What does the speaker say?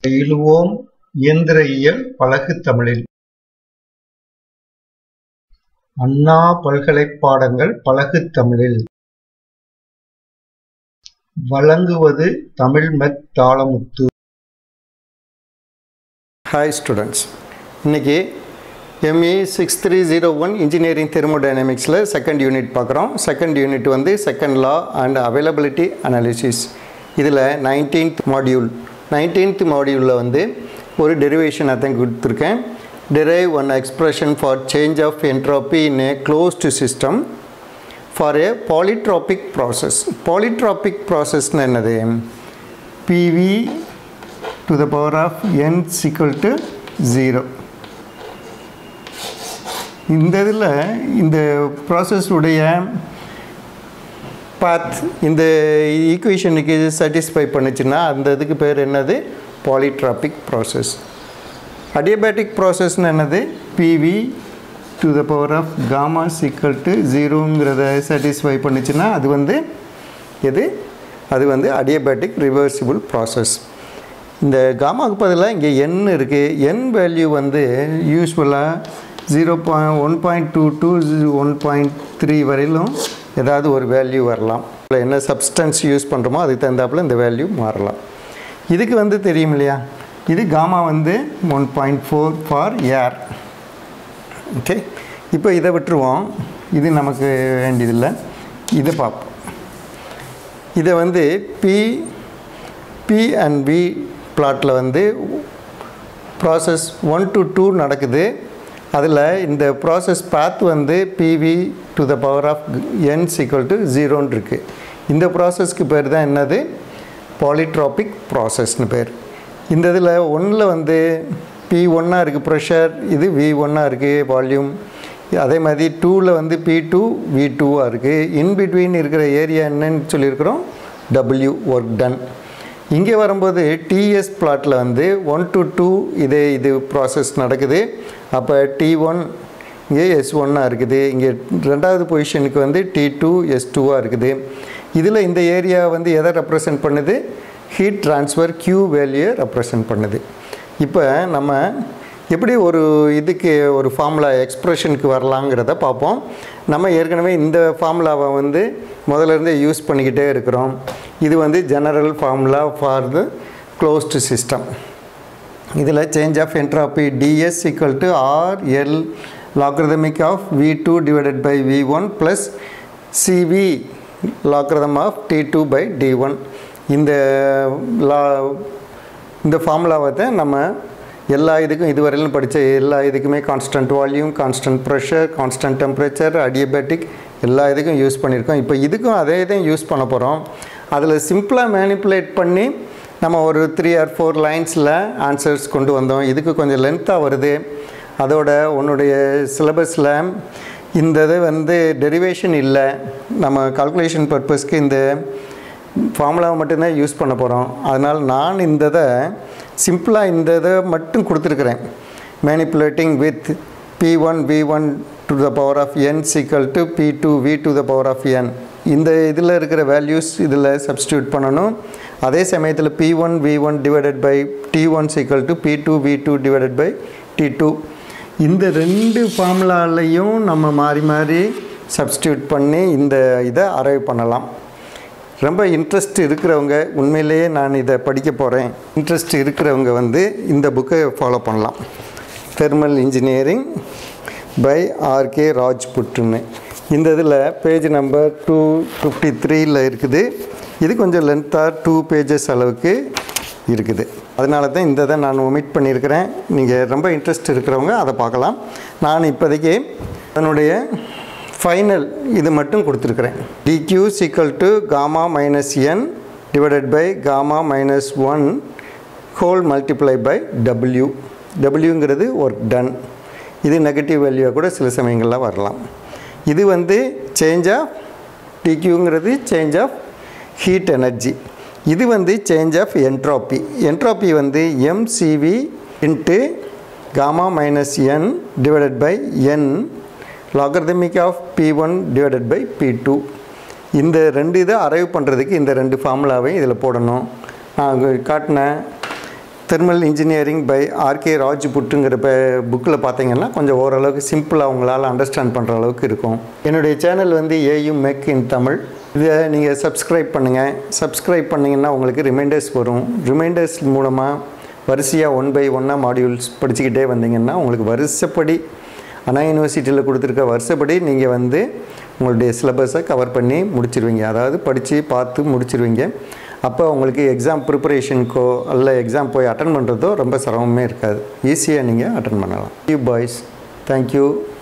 பயிலுவோம் இயந்திர இயல் பழகு தமிழில் அண்ணா பல்கலைப் பாடங்கள் பழகு தமிழில் வழங்குவது Tamil mech Thalamuthu hi students இன்றைக்கி ME six three zero one engineering தெர்மோடைனமிக்ஸில் செகண்ட் யூனிட் பார்க்குறோம் செகண்ட் யூனிட் வந்து second law and availability analysis இதில் நைன்டீன்த் மாடியூல் நைன்டீன்த் மாடியூலில் வந்து ஒரு டெரிவேஷன் அதான் கொடுத்துருக்கேன் derive one expression for change of entropy in a closed system for a polytropic process polytropic process என்னது pv to the power of n is equal to 0 இந்த இதில் இந்த ப்ராசஸ் உடைய பாத் இந்த ஈக்குவேஷனுக்கு சாட்டிஸ்ஃபை பண்ணுச்சுன்னா அந்த இதுக்கு பேர் என்னது பாலிட்ராபிக் ப்ராசஸ் அடியபேட்டிக் ப்ராசஸ்னு என்னது PV to the power of gamma equal to ஜீரோங்கிறத சாட்டிஸ்ஃபை பண்ணுச்சுன்னா அது வந்து எது அது வந்து அடியபேட்டிக் ரிவர்சிபிள் ப்ராசஸ் இந்த காமாவுக்கு பதிலாக இங்கே என் இருக்குது என் வேல்யூ வந்து யூஸ்வலாக zero point one point two to one point three வரையிலும் ஏதாவது ஒரு வேல்யூ வரலாம் இல்லை என்ன சப்ஸ்டன்ஸ் யூஸ் பண்ணுறோமோ அதுக்கு தகுந்தாப்புல இந்த வேல்யூ மாறலாம் இதுக்கு வந்து தெரியும் இல்லையா இது காமா வந்து one point four for air okay இப்போ இதை விட்டுருவோம் இது நமக்கு வேண்டியதில்லை இதை பார்ப்போம் இதை வந்து பி பி அண்ட் பி பிளாட்டில் வந்து ப்ராசஸ் ஒன் டு டூ நடக்குது அதில் இந்த ப்ராசஸ் பாத் வந்து PV to the power of n equal to ஜீரோன்னு இருக்குது இந்த ப்ராசஸ்க்கு பேர் தான் என்னது பாலிட்ராபிக் ப்ராசஸ்னு பேர் இந்த இதில் ஒன்றில் வந்து பி ஒன்னாக இருக்குது ப்ரெஷர் இது வி ஒன்னாக இருக்குது வால்யூம் அதே மாதிரி டூவில் வந்து பி டூ வி டூவாக இருக்குது இன்பிட்வீன் இருக்கிற ஏரியா என்னன்னு சொல்லியிருக்கிறோம் டபிள்யூ ஒர்க் டன் இங்கே வரும்போது டிஎஸ் பிளாட்டில் வந்து ஒன் டு டூ இதே இது ப்ராசஸ் நடக்குது அப்போ டி ஒன் இங்கே எஸ் ஒன்னாக இருக்குது இங்கே ரெண்டாவது பொசிஷனுக்கு வந்து டி டூ எஸ் டூவாக இருக்குது இதில் இந்த ஏரியா வந்து எதை ரெப்ரசன்ட் பண்ணுது ஹீட் ட்ரான்ஸ்ஃபர் க்யூ வேல்யூயை ரெப்ரசன்ட் பண்ணுது இப்போ நம்ம எப்படி ஒரு இதுக்கு ஒரு ஃபார்முலா எக்ஸ்ப்ரெஷனுக்கு வரலாங்கிறத பார்ப்போம் நம்ம ஏற்கனவே இந்த ஃபார்முலாவை வந்து முதல்ல யூஸ் பண்ணிக்கிட்டே இருக்கிறோம் இது வந்து general formula for the closed system இதில் change of entropy DS equal to R L logarithmic of V two divided by V one plus CV logarithm of T two by T one இந்த law இந்த ஃபார்முலாவை தான் நம்ம எல்லா இதுக்கும் இதுவரையிலும் படித்த எல்லா இதுக்குமே constant volume constant pressure constant temperature adiabatic எல்லா இதுக்கும் யூஸ் பண்ணியிருக்கோம் இப்போ இதுக்கும் அதே தான் யூஸ் பண்ண போகிறோம் அதில் சிம்பிளாக மேனிப்புலேட் பண்ணி நம்ம ஒரு த்ரீ ஆர் ஃபோர் லைன்ஸில் ஆன்சர்ஸ் கொண்டு வந்தோம் இதுக்கு கொஞ்சம் லென்த்தாக வருது அதோட உன்னுடைய சிலபஸில் இந்த இது வந்து டெரிவேஷன் இல்லை நம்ம கால்குலேஷன் பர்பஸ்க்கு இந்த ஃபார்முலாவை மட்டும்தான் யூஸ் பண்ண போகிறோம் அதனால் நான் இந்த இதை சிம்பிளாக இந்த இதை மட்டும் கொடுத்துருக்குறேன் manipulating with P one V one to the power of n equal to P two V to the power of n இந்த இதில் இருக்கிற வேல்யூஸ் இதில் சப்ஸ்டியூட் பண்ணணும் அதே சமயத்தில் P one V one divided by T one equal to P two V two divided by T two இந்த ரெண்டு ஃபார்முலாலையும் நம்ம மாறி மாறி சப்ஸ்டியூட் பண்ணி இந்த இதை அரைவ் பண்ணலாம் ரொம்ப இன்ட்ரெஸ்ட் இருக்கிறவங்க உண்மையிலேயே நான் இதை படிக்க போகிறேன் இன்ட்ரெஸ்ட் இருக்கிறவங்க வந்து இந்த புக்கை ஃபாலோ பண்ணலாம் தெர்மல் இன்ஜினியரிங் பை ஆர்கே ராஜ்புட்டுன்னு இந்த இதில் பேஜ் நம்பர் டூ ஃபிஃப்டி த்ரீயில் இருக்குது இது கொஞ்சம் லென்த்தாக டூ பேஜஸ் அளவுக்கு இருக்குது அதனால தான் இந்த இதை நான் ஒமிட் பண்ணியிருக்கிறேன் நீங்கள் ரொம்ப இன்ட்ரெஸ்ட் இருக்கிறவங்க அதை பார்க்கலாம் நான் இப்போதைக்கு அதனுடைய ஃபைனல் இது மட்டும் கொடுத்துருக்குறேன் DQ equal to gamma minus n divided by gamma minus one whole multiply by W டபிள்யூங்கிறது ஒர்க் டன் இது நெகட்டிவ் வேல்யூவாக கூட சில சமயங்களில் வரலாம் இது வந்து சேஞ்ச் ஆஃப் டிக்யூங்கிறது சேஞ்ச் ஆஃப் ஹீட் எனர்ஜி இது வந்து சேஞ்ச் ஆஃப் என்ட்ராப்பி என்ட்ராப்பி வந்து MCV into gamma minus n divided by n logarithmic of P one divided by P two இந்த ரெண்டு இதை அரைவ் பண்ணுறதுக்கு இந்த ரெண்டு ஃபார்முலாவையும் இதில் போடணும் நான் காட்டின தெர்மல் இன்ஜினியரிங் பை ஆர்கே ராஜ்புட்டுங்கிற புக்கில் பார்த்தீங்கன்னா கொஞ்சம் ஓரளவுக்கு சிம்பிளாக உங்களால் அண்டர்ஸ்டாண்ட் பண்ணுற அளவுக்கு இருக்கும் என்னுடைய சேனல் வந்து ஏயு மெக் இன் தமிழ் இதை நீங்கள் சப்ஸ்கிரைப் பண்ணுங்கள் சப்ஸ்கிரைப் பண்ணிங்கன்னா உங்களுக்கு ரிமைண்டர்ஸ் வரும் ரிமைண்டர்ஸ் மூலமாக வரிசையாக ஒன் பை ஒன்னாக மாடியூல்ஸ் படிச்சுக்கிட்டே வந்தீங்கன்னா உங்களுக்கு வருஷப்படி அண்ணா யூனிவர்சிட்டியில் கொடுத்துருக்க வருஷப்படி நீங்கள் வந்து உங்களுடைய சிலபஸை கவர் பண்ணி முடிச்சிருவீங்க அதாவது படித்து பார்த்து முடிச்சிருவீங்க அப்போ உங்களுக்கு எக்ஸாம் ப்ரிப்பரேஷனுக்கோ அல்ல எக்ஸாம் போய் அட்டன் பண்ணுறதோ ரொம்ப சிரமமே இருக்காது ஈஸியாக நீங்கள் அட்டன் பண்ணலாம் யூ பாய்ஸ் தேங்க்யூ